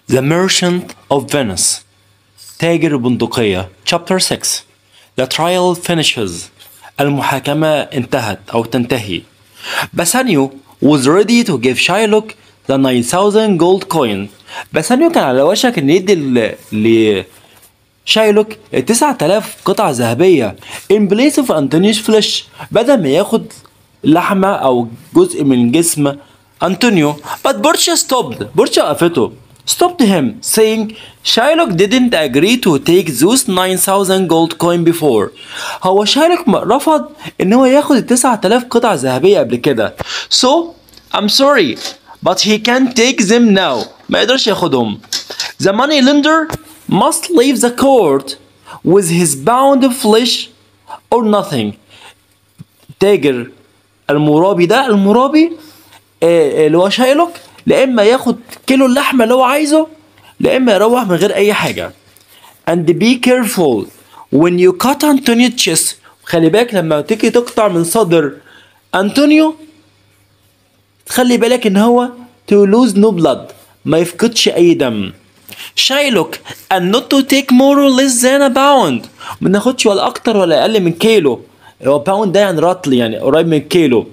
The Merchant of Venice تاجر البندقية Chapter 6 The trial finishes المحاكمة انتهت أو تنتهي باسانيو was ready to give Shylock the 9000 gold coin باسانيو كان على وشك ان يدي ل... ل... شايلوك 9000 قطعة ذهبية in place of Antonius flesh بدل ما ياخد لحمة أو جزء من جسم أنطونيو but بورشا stopped بورشا وقفته stopped him saying Shylock didn't agree to take those 9000 gold coin before هو شايلوك م- رفض ان هو ياخد ال 9000 قطعة ذهبية قبل كده so I'm sorry but he can't take them now ما يقدرش ياخدهم the money lender must leave the court with his pound of flesh or nothing تاجر المرابي ده المرابي آه، اللي هو شايلوك لا اما ياخد كيلو اللحمه اللي هو عايزه لا اما يروح من غير اي حاجه and be careful when you cut Antonio's chest خلي بالك لما تيجي تقطع من صدر انطونيو خلي بالك ان هو to lose no blood ما يفقدش اي دم شايلوك and not to take more or less than a pound ما ناخدش ولا اكتر ولا اقل من كيلو هو باوند ده يعني رطل يعني قريب من كيلو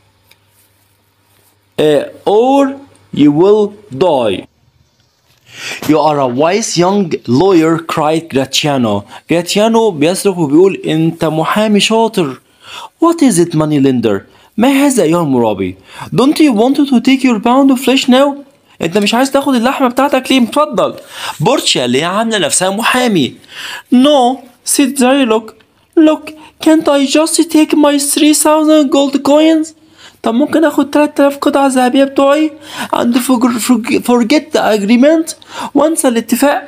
uh, or you will die. You are a wise young lawyer cried Gratiano. Gratiano بيصرخ وبيقول انت محامي شاطر. What is it money lender? ما هذا أيها المرابي؟ Don't you want to take your pound of flesh now? انت مش عايز تاخد اللحمة بتاعتك ليه؟ اتفضل. بورتشا اللي هي عاملة نفسها محامي. No, said Zylok. Look, can't I just take my 3000 gold coins? طب ممكن اخد 3000 قطعة ذهبية بتوعي and forg- forg- forget the agreement وانسى الاتفاق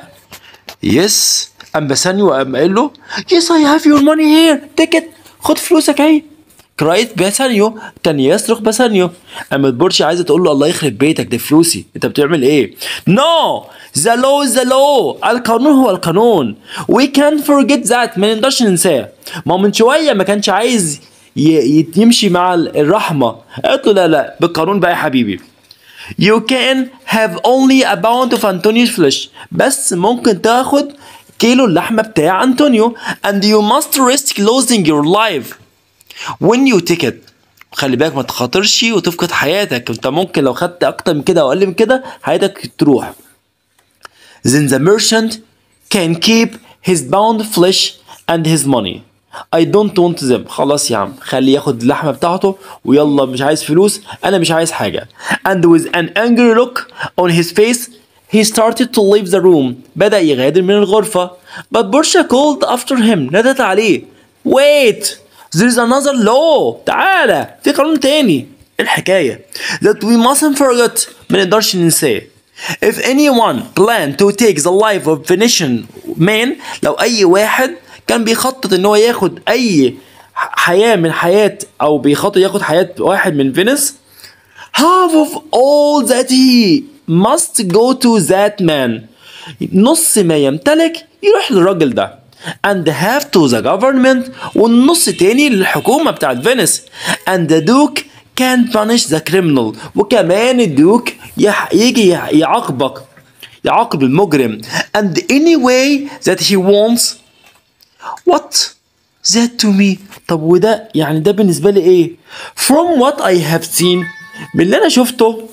يس قام بسانيو قام قال له يس I have your money here take it خد فلوسك اهي كرايت باسانيو كان يصرخ باسانيو قامت بورشي عايزه تقول له الله يخرب بيتك دي فلوسي انت بتعمل ايه نو ذا لو ذا لو القانون هو القانون وي كان فورجيت ذات ما نقدرش ننساه ما هو من شويه ما كانش عايز ي- ي- يمشي مع الرحمه قالت له لا لا بالقانون بقى يا حبيبي You can have only a pound of Antonio's flesh بس ممكن تاخد كيلو اللحمة بتاع أنطونيو and you must risk losing your life when you take it خلي بالك ما تخاطرش وتفقد حياتك انت ممكن لو خدت اكتر من كده او اقل من كده حياتك تروح then the merchant can keep his pound of flesh and his money I don't want them خلاص يا عم خليه ياخد اللحمة بتاعته ويلا مش عايز فلوس أنا مش عايز حاجة and with an angry look on his face he started to leave the room بدأ يغادر من الغرفة but Borsha called after him نادت عليه wait there is another law تعالى في قانون تاني الحكاية that we mustn't forget ما نقدرش ننساه If anyone plan to take the life of Venetian man لو أي واحد كان بيخطط إن هو ياخد أي ح- حياة من حياة أو بيخطط ياخد حياة واحد من فينيس half of all that he must go to that man نص ما يمتلك يروح للراجل ده and half to the government والنص تاني للحكومة بتاعت فينيس and the duke can punish the criminal وكمان الدوك يح يجي يع- يعاقبك يعاقب المجرم and any way that he wants what that to me طب وده يعني ده بالنسبة لي ايه from what I have seen من اللي انا شفته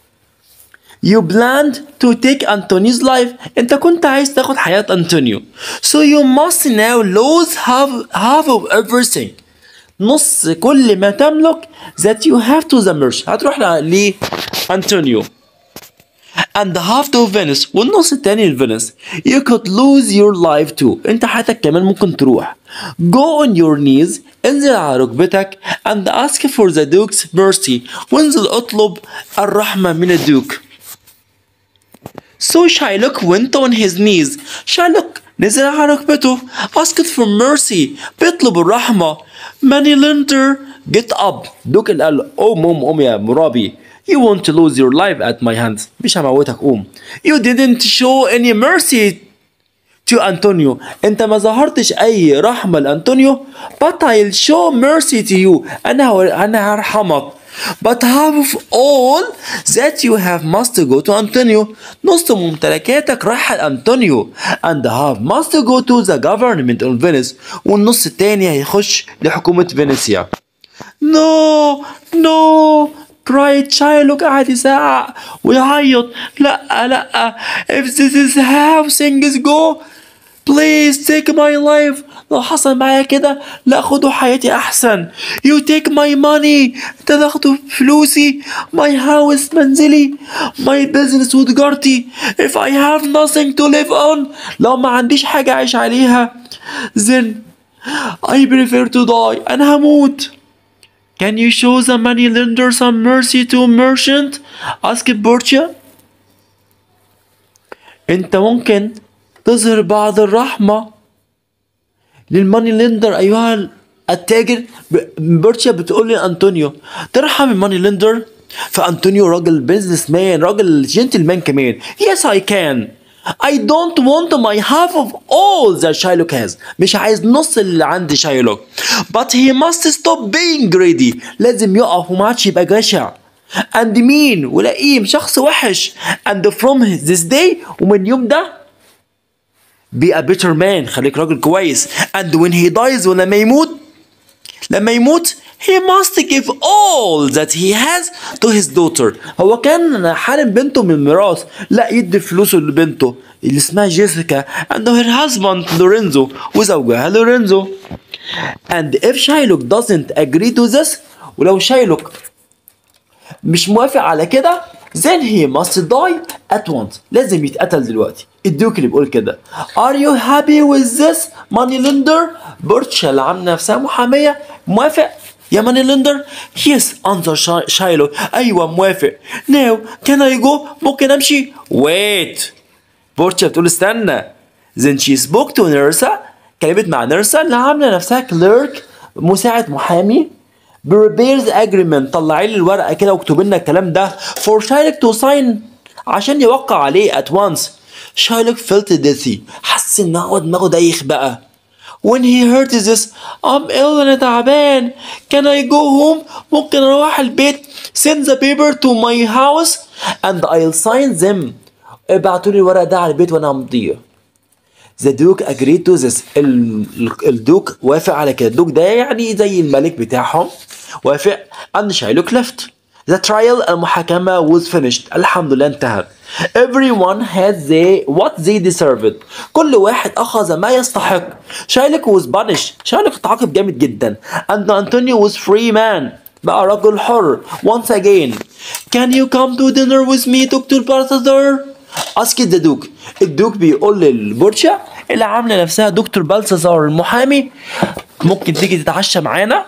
You planned to take Antonio's life انت كنت عايز تاخد حياة أنطونيو So you must now lose half, half of everything نص كل ما تملك that you have to the merch هتروح ل- لأنطونيو and half to Venice والنص التاني لفينيس you could lose your life too انت حياتك كمان ممكن تروح go on your knees انزل على ركبتك and ask for the duke's mercy وانزل اطلب الرحمة من الدوك So Shylock went on his knees. Shylock نزل على ركبته asked for mercy بيطلب الرحمة Money lender get up دوك اللي قال له قوم قوم قوم يا مرابي You want to lose your life at my hands مش هموتك قوم You didn't show any mercy to أنطونيو أنت ما ظهرتش أي رحمة لأنطونيو but I'll show mercy to you أنا هو- أنا هرحمك But half of all that you have must go to Antonio. نص ممتلكاتك رايحة لأنطونيو. And half must go to the government of Venice. والنص التاني هيخش لحكومة فينيسيا. No, no, cried Shylock قاعد يزعق ويعيط لا لا if this is how things go please take my life لو حصل معايا كده لا خدوا حياتي احسن you take my money انت تاخدوا فلوسي my house منزلي my business وتجارتي if I have nothing to live on لو ما عنديش حاجة أعيش عليها then I prefer to die أنا هموت Can you show the money lender some mercy to merchant? asked Borgia. انت ممكن تظهر بعض الرحمة للماني ليندر أيها التاجر بورتشا بتقول لأنطونيو ترحم الماني ليندر فأنطونيو راجل بيزنس مان راجل جنتلمان كمان Yes I can I don't want my half of all that Shylock has مش عايز نص اللي عند شايلوك but he must stop being greedy لازم يقف وما عادش يبقى جشع and mean ولئيم شخص وحش and from this day ومن يوم ده be a better man خليك راجل كويس and when he dies ولما يموت لما يموت he must give all that he has to his daughter هو كان حارم بنته من الميراث لا يدي فلوسه لبنته اللي اسمها جيسيكا and her husband لورينزو وزوجها لورينزو and if Shylock doesn't agree to this ولو شايلوك مش موافق على كده then he must die at once لازم يتقتل دلوقتي الدوك اللي بيقول كده are you happy with this money lender بورتشا اللي عامله نفسها محاميه موافق يا ماني لندر يس انظر شايلو ايوه موافق ناو كان اي جو ممكن امشي ويت بورتشا بتقول استنى then she spoke to نيرسا كلمت مع نيرسا اللي عامله نفسها كليرك مساعد محامي بريبيرز اجريمنت طلعي لي الورقه كده واكتب لنا الكلام ده فور شايلك تو ساين عشان يوقع عليه ات وانس شايلك فيلت ديثي حس ان هو دماغه دايخ بقى when he heard this I'm ill انا تعبان can I go home ممكن اروح البيت send the paper to my house and I'll sign them ابعتوا لي الورق ده على البيت وانا همضيه The Duke agreed to this ال- ال- الدوك وافق على كده الدوك ده يعني زي الملك بتاعهم وافق and Shylock left The trial المحاكمة was finished الحمد لله انتهت Everyone had they what they deserved كل واحد أخذ ما يستحق Shylock was punished Shylock اتعاقب جامد جدا and Antonio was free man بقى رجل حر once again Can you come to dinner with me Dr. Balthazar اسكت ذا دوك الدوك بيقول للبورشا اللي عامله نفسها دكتور بالثازار المحامي ممكن تيجي تتعشى معانا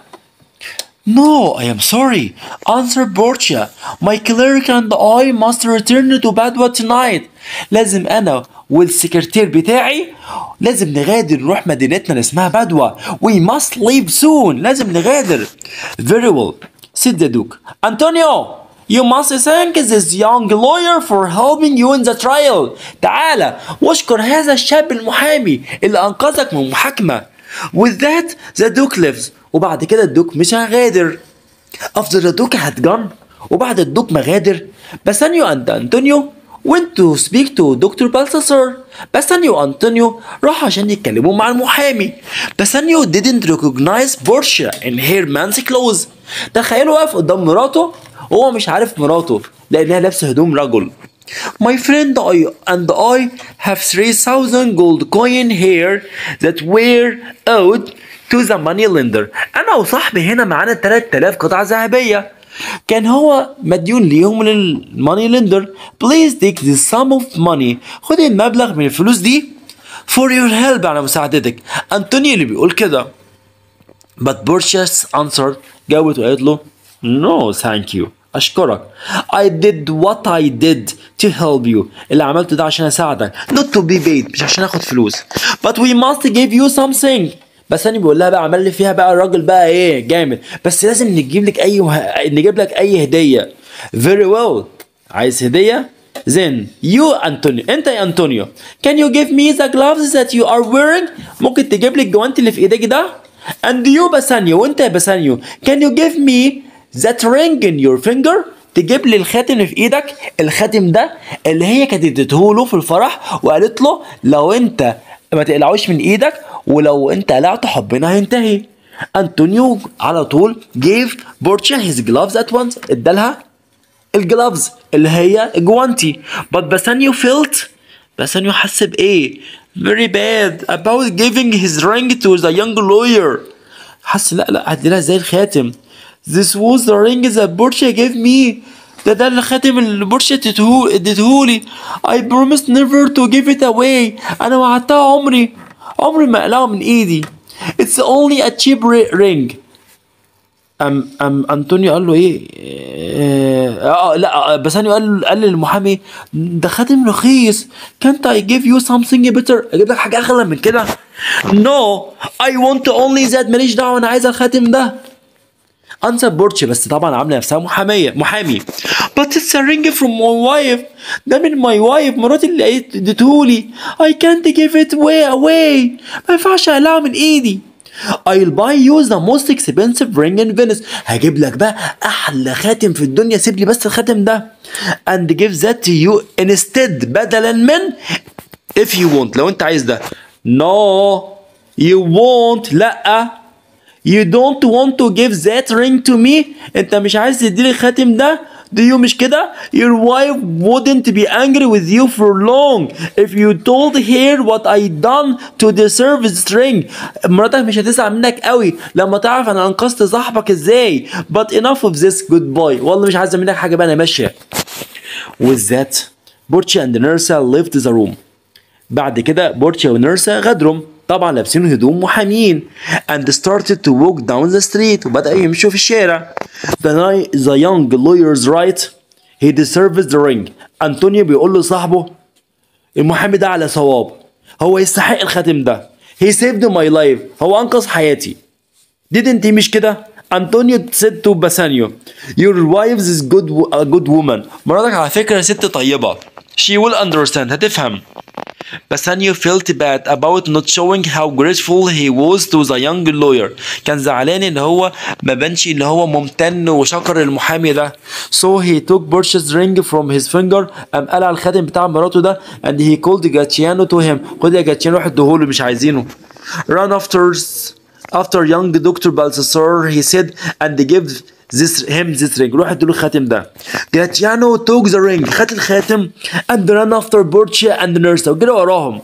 No, I am sorry. Answer Borgia. My cleric and I must return to Padua tonight. لازم أنا والسكرتير بتاعي لازم نغادر نروح مدينتنا اللي اسمها بادوا. We must leave soon. لازم نغادر. Very well. said the Duke. Antonio, you must thank this young lawyer for helping you in the trial. تعالى واشكر هذا الشاب المحامي اللي أنقذك من محاكمة. With that, the Duke lives. وبعد كده الدوك مش هغادر after the Duke had gone وبعد الدوك ما غادر باسانيو and أنطونيو went to speak to دكتور بالثاسار باسانيو وأنطونيو راحوا عشان يتكلموا مع المحامي باسانيو didn't recognize Portia in her man's clothes تخيلوا واقف قدام مراته وهو مش عارف مراته لأنها لابسة هدوم رجل My friend I and I have 3000 gold coin here that were owed to the money lender. أنا وصاحبي هنا معانا 3000 قطعة ذهبية. كان هو مديون ليهم للماني لندر. Please take this sum of money. خد المبلغ من الفلوس دي for your help على مساعدتك. أنتوني اللي بيقول كده. But Borges answered جاوبت وقالت له No thank you أشكرك I did what I did to help you اللي عملته ده عشان أساعدك not to be paid مش عشان آخد فلوس but we must give you something بس أنا بقول لها بقى عمل لي فيها بقى الراجل بقى إيه جامد بس لازم نجيب لك أي وه... نجيب لك أي هدية very well عايز هدية then you أنطونيو أنت يا أنطونيو can you give me the gloves that you are wearing ممكن تجيب لي الجوانت اللي في إيديك ده and you باسانيو وأنت يا باسانيو can you give me that ring in your finger تجيب لي الخاتم اللي في ايدك الخاتم ده اللي هي كانت اديته في الفرح وقالت له لو انت ما تقلعوش من ايدك ولو انت قلعت حبنا هينتهي انطونيو على طول gave بورتشا his gloves at once ادالها الجلافز اللي هي جوانتي but باسانيو felt باسانيو حس بايه very bad about giving his ring to the young lawyer حس لا لا هديلها زي الخاتم this was the ring that بورشا gave me ده ده الخاتم اللي بورشا اديته اديتهولي I promised never to give it away انا وعدتها عمري عمري ما اقلعه من ايدي it's only a cheap ring ام ام انطونيو قال له ايه اه, آه لا باسانيو قال قال للمحامي ده خاتم رخيص كانت اي جيف يو something better اجيب لك حاجه اغلى من كده نو اي want only that ماليش دعوه انا عايز الخاتم ده انسى بورتش بس طبعا عامله نفسها محاميه محامي but it's a ring from my wife ده من my wife مراتي اللي اديتهولي I can't give it way away ما ينفعش اقلعه من ايدي I'll buy you the most expensive ring in Venice هجيب لك بقى احلى خاتم في الدنيا سيب لي بس الخاتم ده and give that to you instead بدلا من if you want لو انت عايز ده no you won't لا you don't want to give that ring to me انت مش عايز تديلي الخاتم ده Do you مش كده؟ Your wife wouldn't be angry with you for long if you told her what I done to deserve this ring. مراتك مش هتزعل منك قوي لما تعرف انا انقذت صاحبك ازاي. But enough of this goodbye. والله مش عايزه منك حاجه بقى انا ماشيه. With that, بورتشي and نيرسا left the room. بعد كده بورتشي ونيرسا غادروا طبعا لابسين هدوم محامين and started to walk down the street وبدأ يمشوا في الشارع the, ni- the young lawyer's right he deserves the ring أنطونيو بيقول لصاحبه المحامي ده على صواب هو يستحق الخاتم ده he saved my life هو أنقذ حياتي didn't he مش كده أنطونيو said to باسانيو your wife is good a good woman مراتك على فكرة ست طيبة she will understand هتفهم Bassanio felt bad about not showing how grateful he was to the young lawyer كان زعلان ان هو ما بانش ان هو ممتن وشكر المحامي ده so he took Borch's ring from his finger قام قلع الخاتم بتاع مراته ده and he called Gacciano to him خد يا جاتشيانو روح اديهوله مش عايزينه run after after young Dr. Balthasar he said and give this him this ring روح اديله الخاتم ده جراتيانو took the ring خد الخاتم and ran after Borgia and Nursa وجري وراهم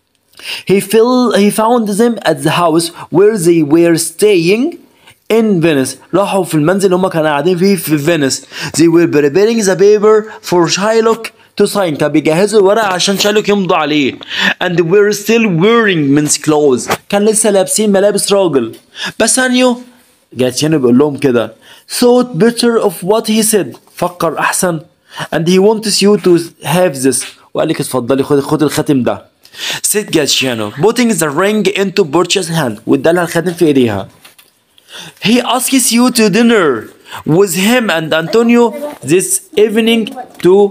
he fell he found them at the house where they were staying in Venice راحوا في المنزل اللي هم كانوا قاعدين فيه في فينيس they were preparing the paper for Shylock to sign كانوا بيجهزوا الورق عشان شايلوك يمضوا عليه and were still wearing men's clothes كان لسه لابسين ملابس راجل باسانيو جاتيانو بيقول لهم كده thought better of what he said فكر احسن and he wants you to have this وقال لك اتفضلي خد خد الخاتم ده said جاتيانو putting the ring into Borchia's hand وادالها الخاتم في ايديها he asks you to dinner with him and Antonio this evening to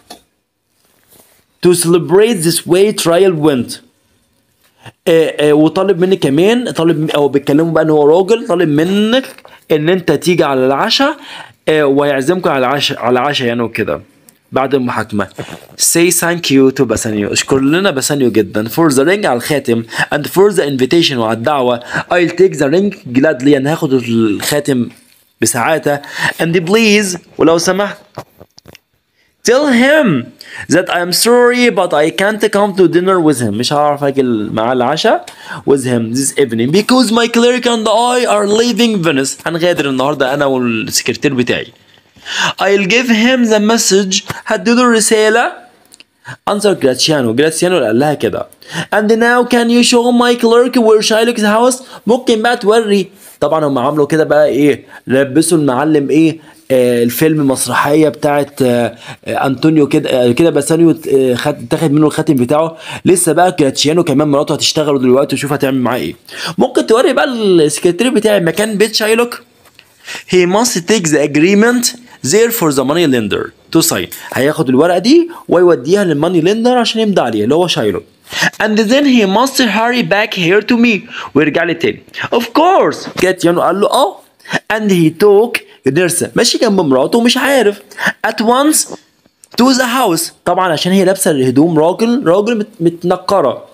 to celebrate this way trial went آه آه وطالب مني كمان طالب او بيتكلموا بقى ان هو راجل طالب منك ان انت تيجي على العشاء آه ويعزمكم على العشاء على العشاء يعني وكده بعد المحاكمة say thank you to باسانيو اشكر لنا باسانيو جدا for the ring على الخاتم and for the invitation وعلى الدعوة I'll take the ring gladly انا هاخد الخاتم بسعادة and please ولو سمحت Tell him that I'm sorry but I can't come to dinner with him مش هعرف اجي معاه العشاء with him this evening because my clerk and I are leaving Venice هنغادر النهارده انا والسكرتير بتاعي I'll give him the message هديله الرسالة answer جراتشيانو جراتشيانو قال لها كده and now can you show my clerk where Shylock's house ممكن بقى توري طبعا هم عملوا كده بقى ايه لبسوا المعلم ايه آه الفيلم مسرحيه بتاعت آه آه انطونيو كده آه كده باسانيو آه خد تاخد منه الخاتم بتاعه لسه بقى جراتشيانو كمان مراته هتشتغل دلوقتي وشوف هتعمل معاه ايه ممكن توري بقى السكرتير بتاعي مكان بيت شايلوك he must take the agreement there for the money lender to sign هياخد الورقه دي ويوديها للماني ليندر عشان يمضي عليها اللي هو شايلوك and then he must hurry back here to me ويرجع لي تاني of course جراتشيانو قال له اه and he took نيرسا ماشي جنب مراته ومش عارف at once to the house طبعا عشان هي لابسه الهدوم راجل راجل مت- متنكره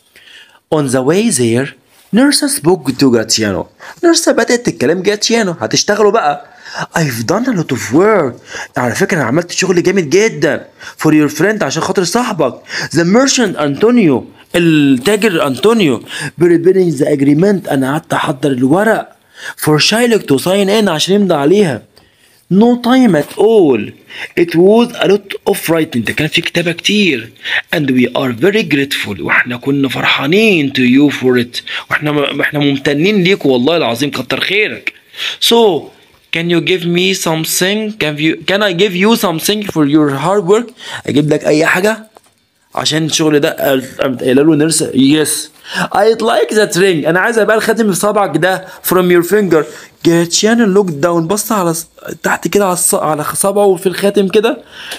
On the way there نيرسا spoke to Gratiano نيرسا بدأت تتكلم جراتيانو هتشتغلوا بقى I've done a lot of work على فكرة أنا عملت شغل جامد جدا for your friend عشان خاطر صاحبك the merchant أنطونيو التاجر أنطونيو preparing the agreement أنا قعدت أحضر الورق for Shylock to sign in عشان يمضي عليها No time at all. It was a lot of writing. ده كان في كتابة كتير. And we are very grateful. واحنا كنا فرحانين to you for it. واحنا احنا ممتنين ليك والله العظيم كتر خيرك. So can you give me something? Can you can I give you something for your hard work? اجيب لك اي حاجة؟ عشان الشغل ده قامت قايله له نرس يس I'd like that ring انا عايز ابقى الخاتم في صابعك ده from your finger جاتشيان لوك داون بص على ص- تحت كده على الص... على صابعه في الخاتم كده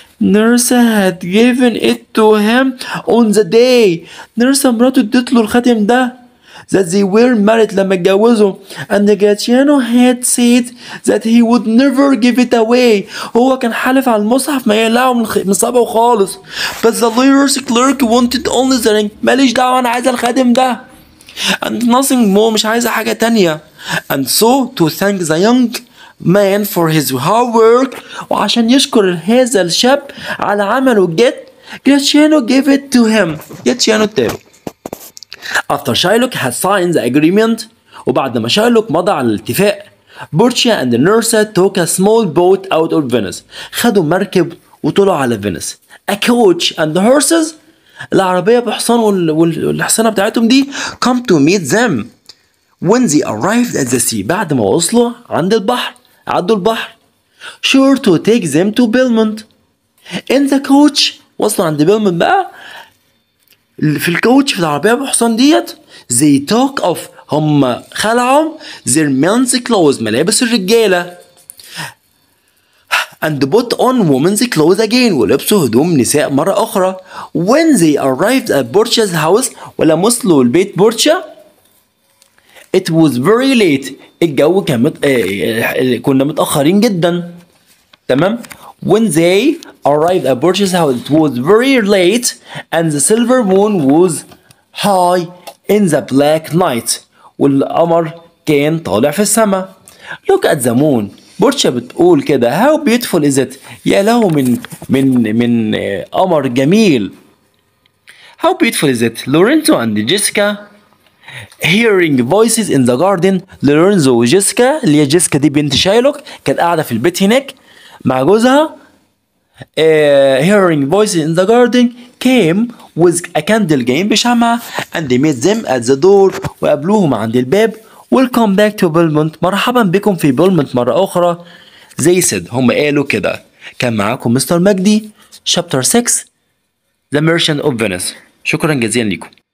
نيرسا had given it to him on the day نيرسا مراته ادت له الخاتم ده that they were married لما اتجوزوا and Gratiano had said that he would never give it away هو كان حالف على المصحف ما يقلعه من, خ... من صبعه خالص but the lawyer's clerk wanted only the ring ماليش دعوة أنا عايز الخادم ده and nothing more مش عايزة حاجة تانية and so to thank the young man for his hard work وعشان يشكر هذا الشاب على عمله الجد Gratiano gave it to him Gratiano اداله After Shylock had signed the agreement وبعد ما شايلوك مضى على الاتفاق بورتشيا and Nursa took a small boat out of Venice خدوا مركب وطلعوا على فينيس A coach and horses العربية بحصان وال- وال- والحصانة بتاعتهم دي come to meet them when they arrived at the sea بعد ما وصلوا عند البحر عدوا البحر sure to take them to Belmont in the coach وصلوا عند بيلمونت بقى في الكوتش في العربية بحصان ديت they took off هم خلعوا their men's clothes ملابس الرجالة and put on women's clothes again ولبسوا هدوم نساء مرة أخرى when they arrived at Borcha's house ولما وصلوا البيت بورتشا it was very late الجو كان مت... آه، آه، كنا متأخرين جدا تمام when they arrived at Borch's house it was very late and the silver moon was high in the black night والقمر كان طالع في السماء look at the moon بورشا بتقول كده how beautiful is it يا له من من من آه، قمر جميل how beautiful is it Lorenzo and Jessica hearing voices in the garden لورينزو وجيسكا اللي هي جيسكا دي بنت شايلوك كانت قاعده في البيت هناك مع جوزها uh, hearing voices in the garden came with a candle game بشمعة and they met them at the door وقابلوهم عند الباب welcome back to Belmont مرحبا بكم في بولمونت مرة أخرى they said هم قالوا كده كان معاكم مستر مجدي chapter 6 The Merchant of Venice شكرا جزيلا لكم